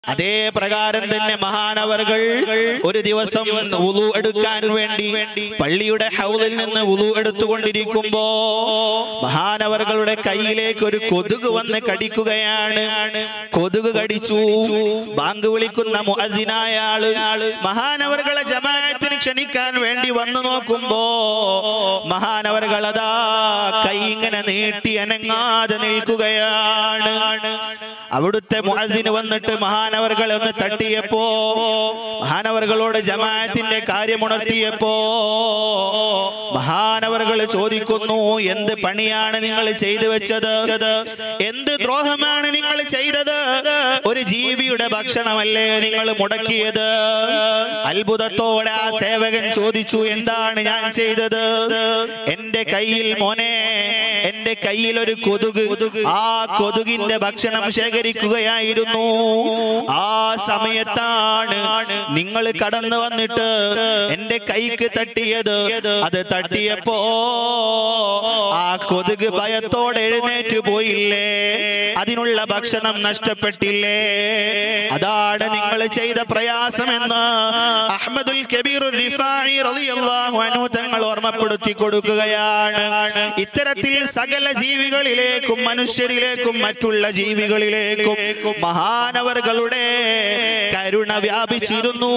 അതേ പ്രകാരം തന്നെ മഹാനവറുകൾ ഒരു ദിവസം ഉളു എടുക്കാൻ വേണ്ടി പള്ളിയുടെ ഹൗലിൽ നിന്ന് ഉളു എടുത്തുകൊണ്ടിരിക്കുമ്പോ മഹാനവറുകളുടെ കയ്യിലേക്ക് ഒരു കൊതുക് വന്ന് കടിക്കുകയാണ് കൊതുക് കടിച്ചു ബാങ്ക് വിളിക്കുന്ന മുഅദ്ദിനായ ആള് മഹാനവറുകളെ ജമാഅത്തിന് ക്ഷണിക്കാൻ വേണ്ടി വന്നു നോക്കുമ്പോ മഹാനവറുകൾ അതാ കൈ ഇങ്ങനെ നീട്ടി അനങ്ങാതെ നിൽക്കുകയാണ് അവിടുത്തെ മുഅദ്ദിന് വന്നിട്ട് മഹാനവറുകളെ ഒന്ന് തട്ടിയപ്പോ മഹാനവറുകളോട് ജമാഅത്തിന്റെ കാര്യമുണർത്തിയപ്പോ മഹാനവറുകൾ ചോദിക്കുന്നു എന്ത് പണിയാണ് നിങ്ങൾ ചെയ്തു വെച്ചത് എന്ത് ദ്രോഹമാണ് നിങ്ങൾ ചെയ്തത് ഒരു ജീവിയുടെ ഭക്ഷണമല്ലേ നിങ്ങൾ മുടക്കിയത് അത്ഭുതത്തോടെ ആ സേവകൻ ചോദിച്ചു എന്താണ് ഞാൻ ചെയ്തത് എന്റെ കയ്യിൽ മോനെ എന്റെ കയ്യിൽ ഒരു കൊതുക് ആ കൊതുകിന്റെ ഭക്ഷണം ശേഖരിക്കുകയായിരുന്നു ആ സമയത്താണ് നിങ്ങൾ കടന്നു വന്നിട്ട് എന്റെ കൈക്ക് തട്ടിയത് അത് തട്ടിയപ്പോ ആ കൊതുക് ഭയത്തോടെ എഴുന്നേറ്റ് പോയില്ലേ അതിനുള്ള ഭക്ഷണം നഷ്ടപ്പെട്ടില്ലേ അതാണ് നിങ്ങൾ ചെയ്ത പ്രയാസമെന്ന് അഹമ്മദുൽ കബീർ റിഫായി റളിയല്ലാഹു അൻഹു തങ്ങൾ ഓർമ്മപ്പെടുത്തി കൊടുക്കുകയാണ് ഇത്തരത്തിൽ സകല ജീവികളിലേക്കും മനുഷ്യരിലേക്കും മറ്റുള്ള ജീവികളിലേക്കും മഹാനവറുകളുടെ കരുണ വ്യാപിച്ചിരുന്നു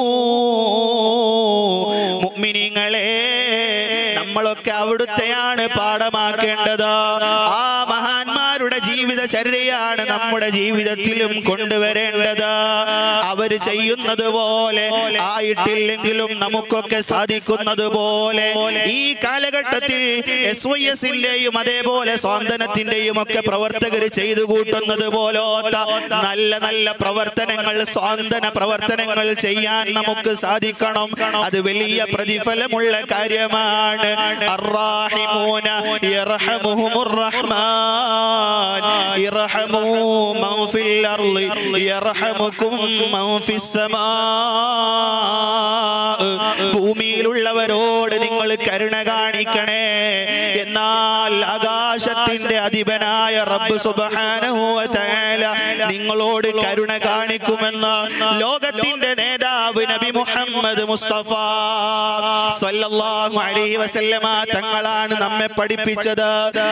മുഅ്മിനീങ്ങളെ നമ്മളൊക്കെ അവിടുത്തെയാണ് പാഠമാക്കേണ്ടത് ആ മഹാന്മാരുടെ ജീവിതചര്യയാണ് നമ്മുടെ ജീവിതത്തിലും കൊണ്ടുവരേണ്ടത് അവര് ചെയ്യുന്നത് പോലെ ആയിട്ടില്ലെങ്കിലും നമുക്കൊക്കെ സാധിക്കുന്നത് പോലെ ഈ കാലഘട്ടത്തിൽ എസ് വൈ എസിന്റെയും അതേപോലെ സ്വാന്തനത്തിന്റെയും ഒക്കെ പ്രവർത്തകർ ചെയ്തു കൂട്ടുന്നത് പോലോത്ത നല്ല നല്ല പ്രവർത്തനങ്ങൾ സ്വാന്തന പ്രവർത്തനങ്ങൾ ചെയ്യാൻ നമുക്ക് സാധിക്കണം അത് വലിയ പ്രതിഫലമുള്ള കാര്യമാണ് അർറാഹിമൂന യർഹമുഹുമുർ റഹ്മാൻ ഇർഹമൂ മൻ ഫിൽ അർളി യർഹമുക്കും മൻ ഫിസ് സമാ ഭൂമിയിലുള്ളവരോട് നിങ്ങൾ കരുണ കാണിക്കണേ എന്നാൽ ആകാശത്തിന്റെ അധിപനായ റബ്ബ് സുബ്ഹാനഹു വ തആല നിങ്ങളോട് കരുണ കാണിക്കുമെന്ന് ലോകത്തിന്റെ നേതാവ് നബി മുഹമ്മദ് മുസ്തഫ സല്ലല്ലാഹു അലൈഹി വസല്ലമ തങ്ങളാണ് നമ്മെ പഠിപ്പിച്ചത്